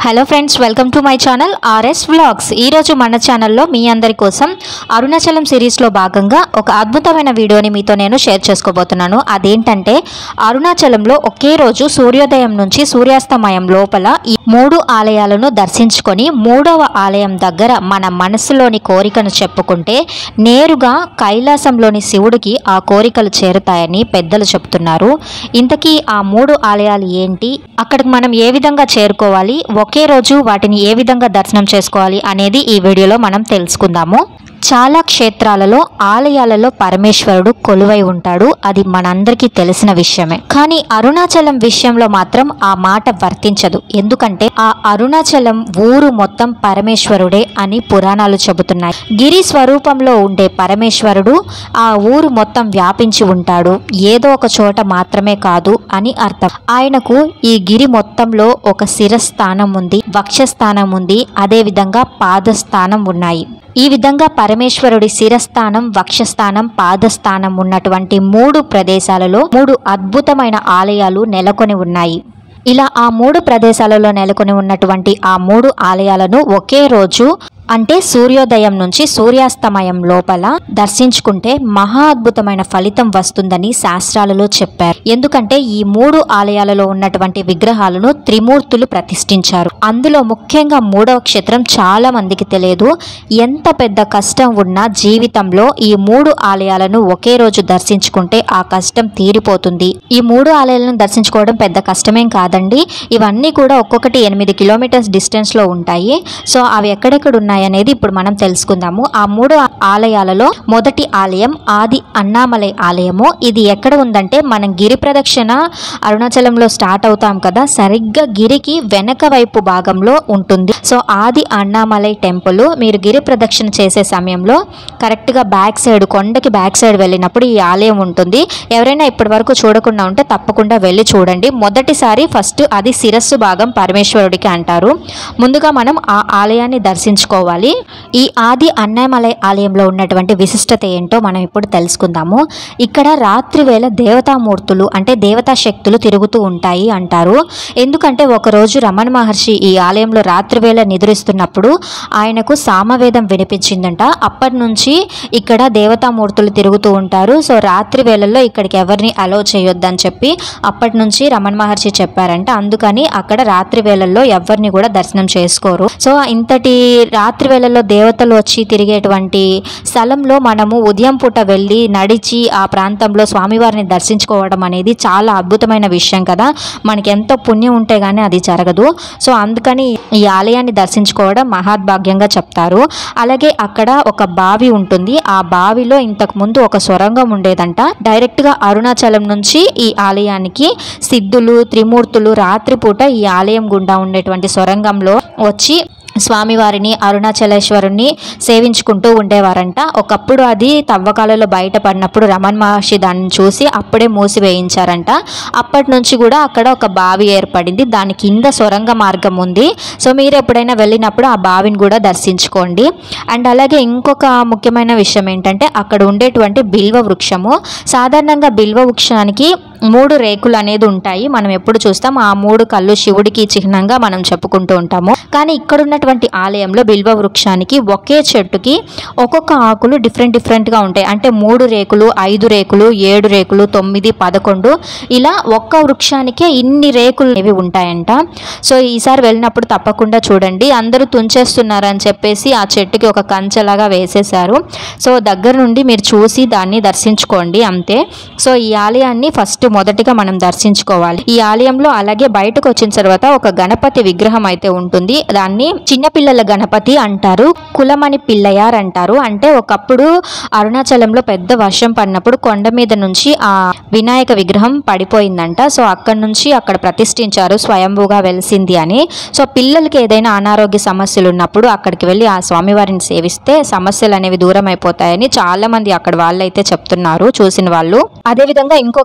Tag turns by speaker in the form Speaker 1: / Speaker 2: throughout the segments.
Speaker 1: hello friends welcome to my channel RS vlogs ఈరోజు మన ఛానల్లో మీ అందరి కోసం అరుణాచలం సిరీస్లో భాగంగా ఒక అద్భుతమైన వీడియోని మీతో నేను షేర్ చేసుకోబోతున్నాను అదేంటంటే అరుణాచలంలో ఒకే రోజు సూర్యోదయం నుంచి సూర్యాస్తమయం లోపల ఈ మూడు ఆలయాలను దర్శించుకొని మూడవ ఆలయం దగ్గర మన మనసులోని కోరికను చెప్పుకుంటే నేరుగా కైలాసంలోని శివుడికి ఆ కోరికలు చేరుతాయని పెద్దలు చెప్తున్నారు ఇంతకీ ఆ మూడు ఆలయాలు ఏంటి అక్కడికి మనం ఏ విధంగా చేరుకోవాలి ఒకే రోజు వాటిని ఏ విధంగా దర్శనం చేసుకోవాలి అనేది ఈ వీడియోలో మనం తెలుసుకుందాము చాలా క్షేత్రాలలో ఆలయాలలో పరమేశ్వరుడు కొలువై ఉంటాడు అది మనందరికీ తెలిసిన విషయమే కానీ అరుణాచలం విషయంలో మాత్రం ఆ మాట వర్తించదు ఎందుకంటే ఆ అరుణాచలం ఊరు మొత్తం పరమేశ్వరుడే అని పురాణాలు చెబుతున్నాయి గిరి స్వరూపంలో ఉండే పరమేశ్వరుడు ఆ ఊరు మొత్తం వ్యాపించి ఉంటాడు ఏదో ఒక చోట మాత్రమే కాదు అని అర్థం ఆయనకు ఈ గిరి మొత్తంలో ఒక శిరస్థానం ఉంది వక్షస్థానం ఉంది అదే విధంగా పాదస్థానం ఉన్నాయి ఈ విధంగా పరమేశ్వరుడి శిరస్థానం వక్షస్థానం పాదస్థానం ఉన్నటువంటి మూడు ప్రదేశాలలో మూడు అద్భుతమైన ఆలయాలు నెలకొని ఉన్నాయి ఇలా ఆ మూడు ప్రదేశాలలో నెలకొని ఉన్నటువంటి ఆ మూడు ఆలయాలను ఒకే రోజు అంటే సూర్యోదయం నుంచి సూర్యాస్తమయం లోపల దర్శించుకుంటే మహా అద్భుతమైన ఫలితం వస్తుందని శాస్త్రాలలో చెప్పారు ఎందుకంటే ఈ మూడు ఆలయాలలో ఉన్నటువంటి విగ్రహాలను త్రిమూర్తులు ప్రతిష్ఠించారు అందులో ముఖ్యంగా మూడవ క్షేత్రం చాలా మందికి తెలియదు ఎంత పెద్ద కష్టం ఉన్నా జీవితంలో ఈ మూడు ఆలయాలను ఒకే రోజు దర్శించుకుంటే ఆ కష్టం తీరిపోతుంది ఈ మూడు ఆలయాలను దర్శించుకోవడం పెద్ద కష్టమేం కాదండి ఇవన్నీ కూడా ఒక్కొక్కటి ఎనిమిది కిలోమీటర్స్ డిస్టెన్స్ లో ఉంటాయి సో అవి ఎక్కడెక్కడ ఉన్నాయనేది ఇప్పుడు మనం తెలుసుకుందాము ఆ మూడు ఆలయాలలో మొదటి ఆలయం ఆది అన్నామలై ఆలయము ఇది ఎక్కడ ఉందంటే మనం గిరి ప్రదక్షిణ అరుణాచలంలో స్టార్ట్ అవుతాం కదా సరిగ్గా గిరికి వెనక వైపు భాగంలో ఉంటుంది సో ఆది అన్నామలై టెంపుల్ మీరు గిరి ప్రదక్షిణ చేసే సమయంలో కరెక్ట్గా బ్యాక్ సైడ్ కొండకి బ్యాక్ సైడ్ వెళ్ళినప్పుడు ఈ ఆలయం ఉంటుంది ఎవరైనా ఇప్పటి వరకు చూడకుండా ఉంటే తప్పకుండా వెళ్ళి చూడండి మొదటిసారి ఫస్ట్ అది శిరస్సు భాగం పరమేశ్వరుడికి అంటారు ముందుగా మనం ఆ ఆలయాన్ని దర్శించుకోవాలి ఈ ఆది అన్నమలై ఆలయంలో ఉన్నటువంటి విశిష్టత ఏంటో మనం ఇప్పుడు తెలుసుకుందాము ఇక్కడ రాత్రి వేళ దేవతామూర్తులు అంటే దేవతా శక్తులు తిరుగుతూ ఉంటాయి అంటారు ఎందుకంటే ఒకరోజు రమణ మహర్షి ఈ ఆలయంలో రాత్రి వేళ నిద్రిస్తున్నప్పుడు ఆయనకు సామవేదం వినిపించిందంట అప్పటి నుంచి ఇక్కడ దేవతామూర్తులు తిరుగుతూ ఉంటారు సో రాత్రి వేళల్లో ఇక్కడికి ఎవరిని అలో చేయొద్దని చెప్పి అప్పటి నుంచి రమణ మహర్షి చెప్పారంట అందుకని అక్కడ రాత్రి వేళల్లో ఎవరిని కూడా దర్శనం చేసుకోరు సో ఇంతటి రాత్రి వేళల్లో దేవతలు వచ్చి తిరిగేటువంటి స్థలంలో మనము ఉదయం పూట వెళ్ళి నడిచి ఆ ప్రాంతంలో స్వామివారిని దర్శించుకోవడం అనేది చాలా అద్భుతమైన విషయం కదా మనకి ఎంతో పుణ్యం ఉంటే గానీ అది జరగదు సో అందుకని ఈ ఆలయాన్ని దర్శించుకోవడం మహాద్భాగ్యంగా చెప్తారు అలాగే అక్కడ ఒక బావి ఉంటుంది ఆ బావిలో ఇంతకు ముందు ఒక సొరంగం ఉండేదంట డైరెక్ట్ గా అరుణాచలం నుంచి ఈ ఆలయానికి సిద్ధులు త్రిమూర్తులు రాత్రిపూట ఈ ఆలయం గుండా ఉండేటువంటి సొరంగంలో వచ్చి స్వామివారిని అరుణాచలేశ్వరుని సేవించుకుంటూ ఉండేవారంట ఒకప్పుడు అది తవ్వకాలలో బయటపడినప్పుడు రమణ్ మహర్షి దాన్ని చూసి అప్పుడే మూసివేయించారంట అప్పటి నుంచి కూడా అక్కడ ఒక బావి ఏర్పడింది దాని కింద సొరంగ మార్గం ఉంది సో మీరు ఎప్పుడైనా వెళ్ళినప్పుడు ఆ బావిని కూడా దర్శించుకోండి అండ్ అలాగే ఇంకొక ముఖ్యమైన విషయం ఏంటంటే అక్కడ ఉండేటువంటి బిల్వ వృక్షము సాధారణంగా బిల్వ వృక్షానికి మూడు రేకులు అనేది ఉంటాయి మనం ఎప్పుడు చూస్తాం ఆ మూడు కళ్ళు శివుడికి చిహ్నంగా మనం చెప్పుకుంటూ ఉంటాము కానీ ఇక్కడ ఉన్నటువంటి ఆలయంలో బిల్వ వృక్షానికి ఒకే చెట్టుకి ఒక్కొక్క ఆకులు డిఫరెంట్ డిఫరెంట్గా ఉంటాయి అంటే మూడు రేకులు ఐదు రేకులు ఏడు రేకులు తొమ్మిది పదకొండు ఇలా ఒక్క వృక్షానికే ఇన్ని రేకులు అనేవి ఉంటాయంట సో ఈసారి వెళ్ళినప్పుడు తప్పకుండా చూడండి అందరూ తుంచేస్తున్నారని చెప్పేసి ఆ చెట్టుకి ఒక కంచెలాగా వేసేశారు సో దగ్గర నుండి మీరు చూసి దాన్ని దర్శించుకోండి అంతే సో ఈ ఆలయాన్ని ఫస్ట్ మొదటిగా మనం దర్శించుకోవాలి ఈ ఆలయంలో అలాగే బయటకు వచ్చిన తర్వాత ఒక గణపతి విగ్రహం అయితే ఉంటుంది దాన్ని చిన్నపిల్లల గణపతి అంటారు కులమణి పిల్లయార్ అంటారు అంటే ఒకప్పుడు అరుణాచలంలో పెద్ద వర్షం పడినప్పుడు కొండ మీద నుంచి ఆ వినాయక విగ్రహం పడిపోయిందంట సో అక్కడ నుంచి అక్కడ ప్రతిష్ఠించారు స్వయంభూగా వెలిసింది అని సో పిల్లలకి ఏదైనా అనారోగ్య సమస్యలు ఉన్నప్పుడు అక్కడికి వెళ్ళి ఆ స్వామివారిని సేవిస్తే సమస్యలు అనేవి దూరం అయిపోతాయని చాలా మంది అక్కడ వాళ్ళైతే చెప్తున్నారు చూసిన వాళ్ళు అదే విధంగా ఇంకొక విషయం ఏంటంటే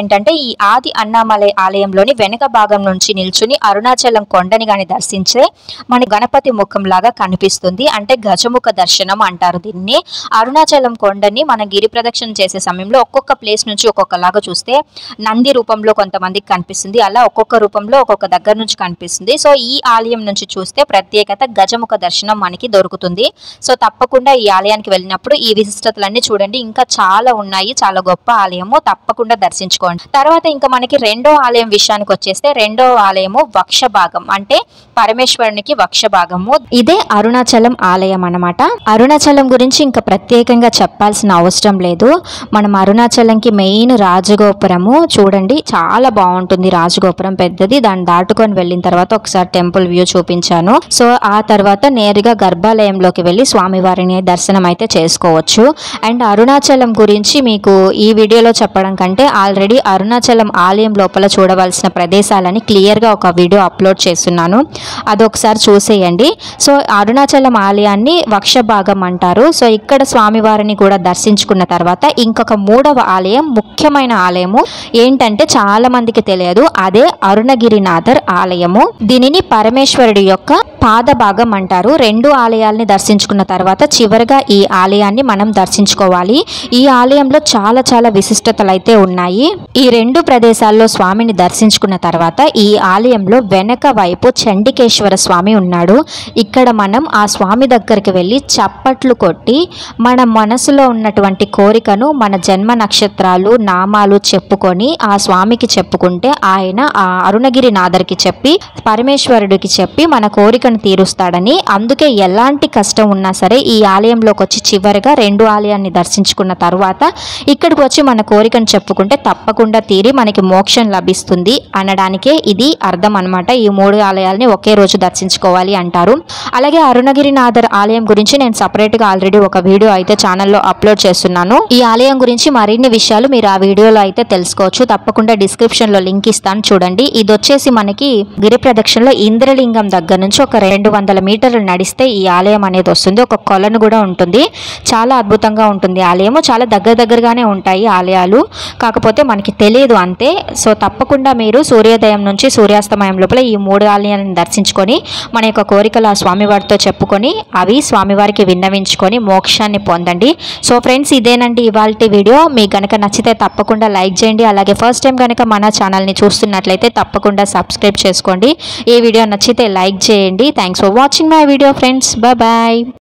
Speaker 1: ఏంటంటే ఈ ఆది అన్నామలై ఆలయంలోని వెనక భాగం నుంచి నిల్చుని అరుణాచలం కొండని గాని దర్శించే మన గణపతి ముఖం లాగా కనిపిస్తుంది అంటే గజముఖ దర్శనం అంటారు దీన్ని అరుణాచలం కొండని మన గిరి ప్రదక్షిణ చేసే సమయంలో ఒక్కొక్క ప్లేస్ నుంచి ఒక్కొక్కలాగా చూస్తే నంది రూపంలో కొంతమందికి కనిపిస్తుంది అలా ఒక్కొక్క రూపంలో ఒక్కొక్క దగ్గర నుంచి కనిపిస్తుంది సో ఈ ఆలయం నుంచి చూస్తే ప్రత్యేకత గజముఖ దర్శనం మనకి దొరుకుతుంది సో తప్పకుండా ఈ ఆలయానికి వెళ్ళినప్పుడు ఈ విశిష్టతలన్నీ చూడండి ఇంకా చాలా ఉన్నాయి చాలా గొప్ప ఆలయము తప్పకుండా దర్శించుకోండి తర్వాత ఇంకా మనకి రెండో ఆలయం విషయానికి వచ్చేస్తే రెండో ఆలయము వక్ష భాగం అంటే పరమేశ్వరునికి వక్ష భాగము ఇదే అరుణాచలం ఆలయం అన్నమాట అరుణాచలం గురించి ఇంకా ప్రత్యేకంగా చెప్పాల్సిన అవసరం లేదు మనం అరుణాచలంకి మెయిన్ రాజగోపురము చూడండి చాలా బాగుంటుంది రాజగోపురం పెద్దది దాన్ని దాటుకొని వెళ్ళిన తర్వాత ఒకసారి టెంపుల్ వ్యూ చూపించాను సో ఆ తర్వాత నేరుగా గర్భాలయంలోకి వెళ్ళి స్వామివారిని దర్శనం అయితే చేసుకోవచ్చు అండ్ అరుణాచలం గురించి మీకు ఈ వీడియోలో చెప్పడం కంటే ఆల్రెడీ అరుణాచలం ఆలయం లోపల చూడవలసిన ప్రదేశాలని క్లియర్గా ఒక వీడియో అప్లోడ్ చేస్తున్నాను అదొకసారి చూసేయండి సో అరుణాచలం ఆలయాన్ని వక్ష భాగం అంటారు సో ఇక్కడ స్వామివారిని కూడా దర్శించుకున్న తర్వాత ఇంకొక మూడవ ఆలయం ముఖ్యమైన ఆలయము ఏంటంటే చాలా మందికి తెలియదు అదే అరుణగిరినాథర్ ఆలయము దీనిని పరమేశ్వరుడి యొక్క పాద భాగం అంటారు రెండు ఆలయాల్ని దర్శించుకున్న తర్వాత చివరిగా ఈ ఆలయాన్ని మనం దర్శించుకోవాలి ఈ ఆలయంలో చాలా చాలా విశిష్టతలు అయితే ఉన్నాయి ఈ రెండు ప్రదేశాల్లో స్వామిని దర్శించుకున్న తర్వాత ఈ ఆలయంలో వెనక వైపు చండికేశ్వర స్వామి ఉన్నాడు ఇక్కడ మనం ఆ స్వామి దగ్గరికి వెళ్ళి చప్పట్లు కొట్టి మన మనసులో ఉన్నటువంటి కోరికను మన జన్మ నక్షత్రాలు నామాలు చెప్పుకొని ఆ స్వామికి చెప్పుకుంటే ఆయన ఆ అరుణగిరి నాథర్కి చెప్పి పరమేశ్వరుడికి చెప్పి మన కోరికను తీరుస్తాడని అందుకే ఎలాంటి కష్టం ఉన్నా సరే ఈ ఆలయంలోకి వచ్చి చివరిగా రెండు ఆలయాన్ని దర్శించుకున్న తర్వాత ఇక్కడికి వచ్చి మన కోరికను చెప్పుకుంటే తప్పకుండా తీరి మనకి మోక్షం లభిస్తుంది అనడానికే ఇది అర్థం అన్నమాట ఈ మూడు ఆలయాల్ని ఒకే రోజు దర్శించుకోవాలి అంటారు అలాగే అరుణగిరినాథర్ ఆలయం గురించి నేను సపరేట్ గా ఆల్రెడీ ఒక వీడియో అయితే ఛానల్లో అప్లోడ్ చేస్తున్నాను ఈ ఆలయం గురించి మరిన్ని విషయాలు మీరు ఆ వీడియోలో అయితే తెలుసుకోవచ్చు తప్పకుండా డిస్క్రిప్షన్ లో లింక్ ఇస్తాను చూడండి ఇది వచ్చేసి మనకి గిరి ప్రదక్షిణలో ఇంద్రలింగం దగ్గర నుంచి ఒక రెండు వందల మీటర్లు నడిస్తే ఈ ఆలయం అనేది వస్తుంది ఒక కొలను కూడా ఉంటుంది చాలా అద్భుతంగా ఉంటుంది ఆలయము చాలా దగ్గర దగ్గరగానే ఉంటాయి ఆలయాలు కాకపోతే మనకి తెలియదు అంతే సో తప్పకుండా మీరు సూర్యోదయం నుంచి సూర్యాస్తమయం లోపల ఈ మూడు ఆలయాలను దర్శించుకొని మన యొక్క కోరికలు ఆ స్వామివారితో చెప్పుకొని అవి స్వామివారికి విన్నవించుకొని మోక్షాన్ని పొందండి సో ఫ్రెండ్స్ ఇదేనండి ఇవాళ వీడియో మీకు గనక నచ్చితే తప్పకుండా లైక్ చేయండి అలాగే ఫస్ట్ టైం కనుక మన ఛానల్ని చూస్తున్నట్లయితే తప్పకుండా సబ్స్క్రైబ్ చేసుకోండి ఈ వీడియో నచ్చితే లైక్ చేయండి thanks for watching my video friends bye